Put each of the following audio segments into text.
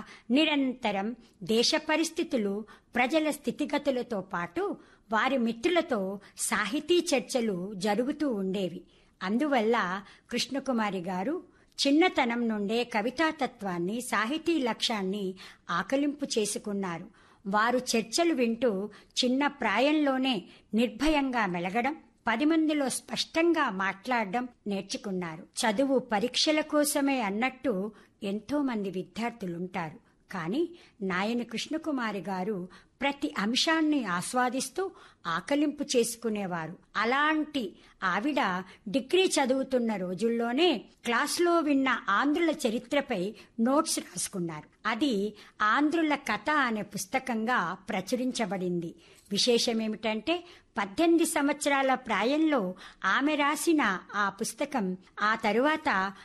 నిరంతరం దేశ పరిస్థితులు ప్రజల స్థితిగతులతో పాటు వారి మిత్రులతో సాహితీ చర్చలు జరుగుతూ ఉండేవి అందువల్ల కృష్ణకుమారి గారు చిన్నతనం నుండే కవితాతత్వాన్ని సాహితీ లక్ష్యాన్ని ఆకలింపు చేసుకున్నారు వారు చర్చలు వింటూ చిన్న ప్రాయంలోనే నిర్భయంగా మెలగడం పది మందిలో స్పష్టంగా మాట్లాడడం నేర్చుకున్నారు చదువు పరీక్షల కోసమే అన్నట్టు ఎంతో మంది విద్యార్థులుంటారు కానీ నాయని కృష్ణకుమారి గారు ప్రతి అంశాన్ని ఆస్వాదిస్తూ ఆకలింపు చేసుకునేవారు అలాంటి ఆవిడ డిగ్రీ చదువుతున్న రోజుల్లోనే క్లాస్లో విన్న ఆంధ్రుల చరిత్రపై నోట్స్ రాసుకున్నారు అది ఆంధ్రుల కథ అనే పుస్తకంగా ప్రచురించబడింది విశేషమేమిటంటే పద్దెనిమిది సంవత్సరాల ప్రాయంలో ఆమె రాసిన ఆ పుస్తకం ఆ తరువాత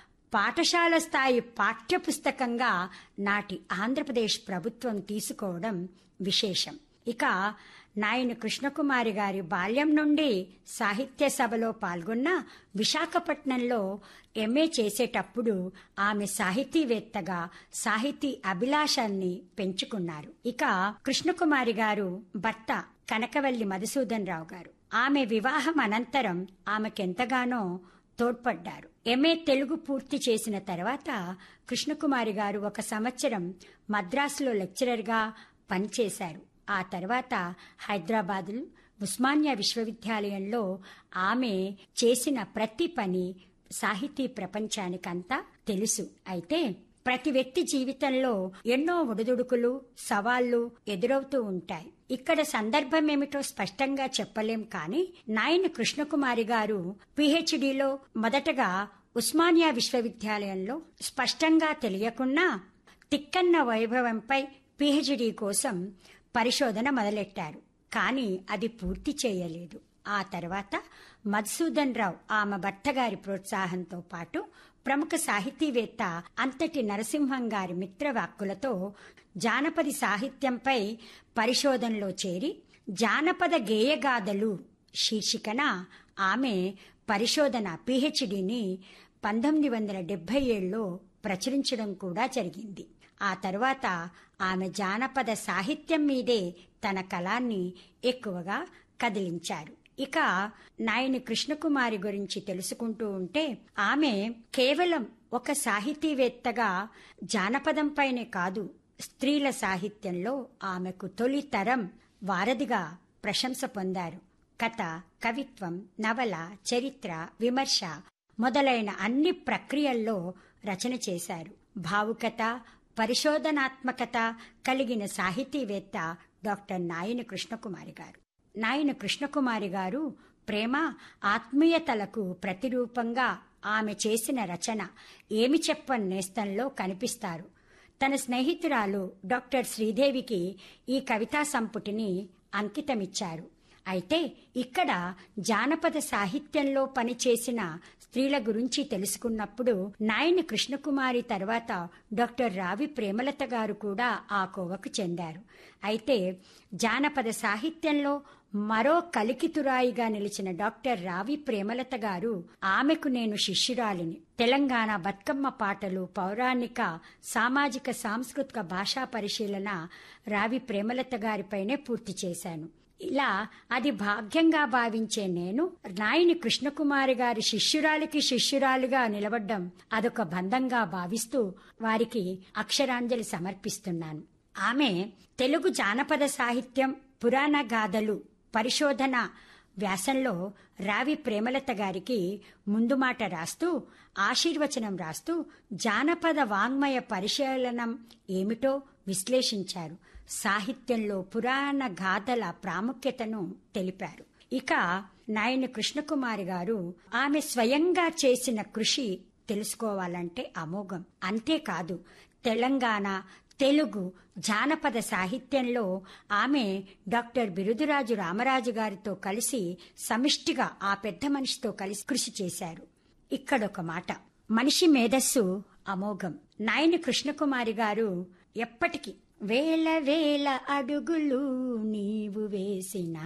పాఠశాల స్థాయి పాఠ్యపుస్తకంగా నాటి ఆంధ్రప్రదేశ్ ప్రభుత్వం తీసుకోవడం విశేషం ఇక నాయన కృష్ణకుమారి గారి బాల్యం నుండి సాహిత్య సభలో పాల్గొన్న విశాఖపట్నంలో ఎంఏ చేసేటప్పుడు ఆమె సాహితీవేత్తగా సాహితీ అభిలాషాన్ని పెంచుకున్నారు ఇక కృష్ణకుమారి గారు భర్త కనకవల్లి మధుసూదన్ రావు గారు ఆమె వివాహం అనంతరం ఆమెకెంతగానో తోడ్పడ్డారు ఎంఏ తెలుగు పూర్తి చేసిన తర్వాత కృష్ణకుమారి గారు ఒక సంవత్సరం మద్రాసులో లెక్చరర్గా పనిచేశారు ఆ తర్వాత హైదరాబాదులో ఉస్మానియా విశ్వవిద్యాలయంలో ఆమె చేసిన ప్రతి పని సాహితీ ప్రపంచానికంతా తెలుసు అయితే ప్రతి వ్యక్తి జీవితంలో ఎన్నో ఒడిదుడుకులు సవాళ్లు ఎదురవుతూ ఉంటాయి ఇక్కడ సందర్భం ఏమిటో స్పష్టంగా చెప్పలేం కానీ నాయన కృష్ణకుమారి గారు పిహెచ్డిలో మొదటగా ఉస్మానియా విశ్వవిద్యాలయంలో స్పష్టంగా తెలియకున్నా తిక్కన్న వైభవంపై పిహెచ్డి కోసం పరిశోధన మొదలెట్టారు కానీ అది పూర్తి చేయలేదు ఆ తర్వాత మధుసూదన్ రావు ఆమె భర్త గారి ప్రోత్సాహంతో పాటు ప్రముఖ సాహితీవేత్త అంతటి నరసింహం గారి మిత్రవాక్కులతో జానపది సాహిత్యంపై పరిశోధనలో చేరి జానపద గేయగాథలు శీర్షికన ఆమె పరిశోధన పిహెచ్డిని పంతొమ్మిది వందల డెబ్బై ఏడులో ప్రచురించడం కూడా జరిగింది ఆ తర్వాత ఆమె జానపద సాహిత్యం మీదే తన కళాన్ని ఎక్కువగా కదిలించారు ఇక నాయని కృష్ణకుమారి గురించి తెలుసుకుంటూ ఉంటే ఆమె కేవలం ఒక సాహితీవేత్తగా జానపదంపైనే కాదు స్త్రీల సాహిత్యంలో ఆమెకు తొలి తరం వారధిగా ప్రశంస పొందారు కథ కవిత్వం నవల చరిత్ర విమర్శ మొదలైన అన్ని ప్రక్రియల్లో రచన చేశారు భావుకత పరిశోధనాత్మకత కలిగిన సాహితీవేత్త డాక్టర్ నాయని కృష్ణకుమారి గారు నాయన కృష్ణకుమారి గారు ప్రేమ ఆత్మీయతలకు ప్రతిరూపంగా ఆమె చేసిన రచన ఏమి చెప్పని నేస్తంలో కనిపిస్తారు తన స్నేహితురాలు డాక్టర్ శ్రీదేవికి ఈ కవితా సంపుటిని అంకితమిచ్చారు అయితే ఇక్కడ జానపద సాహిత్యంలో పనిచేసిన స్త్రీల గురించి తెలుసుకున్నప్పుడు నాయని కృష్ణకుమారి తర్వాత డాక్టర్ రావి ప్రేమలత గారు కూడా ఆ కోవకు చెందారు అయితే జానపద సాహిత్యంలో మరో కలికితురాయిగా నిలిచిన డాక్టర్ రావి ప్రేమలత గారు ఆమెకు నేను శిష్యురాలిని తెలంగాణ బతుకమ్మ పాటలు పౌరాణిక సామాజిక సాంస్కృతిక భాషా పరిశీలన రావి ప్రేమలత గారిపైనే పూర్తి చేశాను ఇలా అది భాగ్యంగా భావించే నేను నాయని కృష్ణకుమారి గారి శిష్యురాలికి శిష్యురాలుగా నిలబడ్డం అదొక బంధంగా భావిస్తూ వారికి అక్షరాంజలి సమర్పిస్తున్నాను ఆమె తెలుగు జానపద సాహిత్యం పురాణ గాథలు పరిశోధన వ్యాసంలో రావి ప్రేమలత గారికి ముందు మాట రాస్తూ ఆశీర్వచనం రాస్తూ జానపద వాంగ్మయ పరిశీలనం ఏమిటో విశ్లేషించారు సాహిత్యంలో పురాణ గాథల ప్రాముఖ్యతను తెలిపారు ఇక నాయన కృష్ణకుమారి గారు ఆమె స్వయంగా చేసిన కృషి తెలుసుకోవాలంటే అమోఘం అంతేకాదు తెలంగాణ తెలుగు జానపద సాహిత్యంలో ఆమె డాక్టర్ బిరుదురాజు రామరాజు గారితో కలిసి సమిష్టిగా ఆ పెద్ద మనిషితో కలిసి కృషి చేశారు ఇక్కడొక మాట మనిషి మేధస్సు అమోఘం నాయని కృష్ణకుమారి గారు ఎప్పటికీ వేల వేల అడుగులు నీవు వేసిన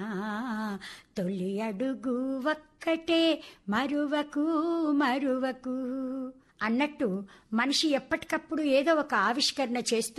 తొలి అడుగు ఒక్కటే మరువకు మరువకు అన్నట్టు మనిషి ఎప్పటికప్పుడు ఏదో ఒక ఆవిష్కరణ చేస్తూ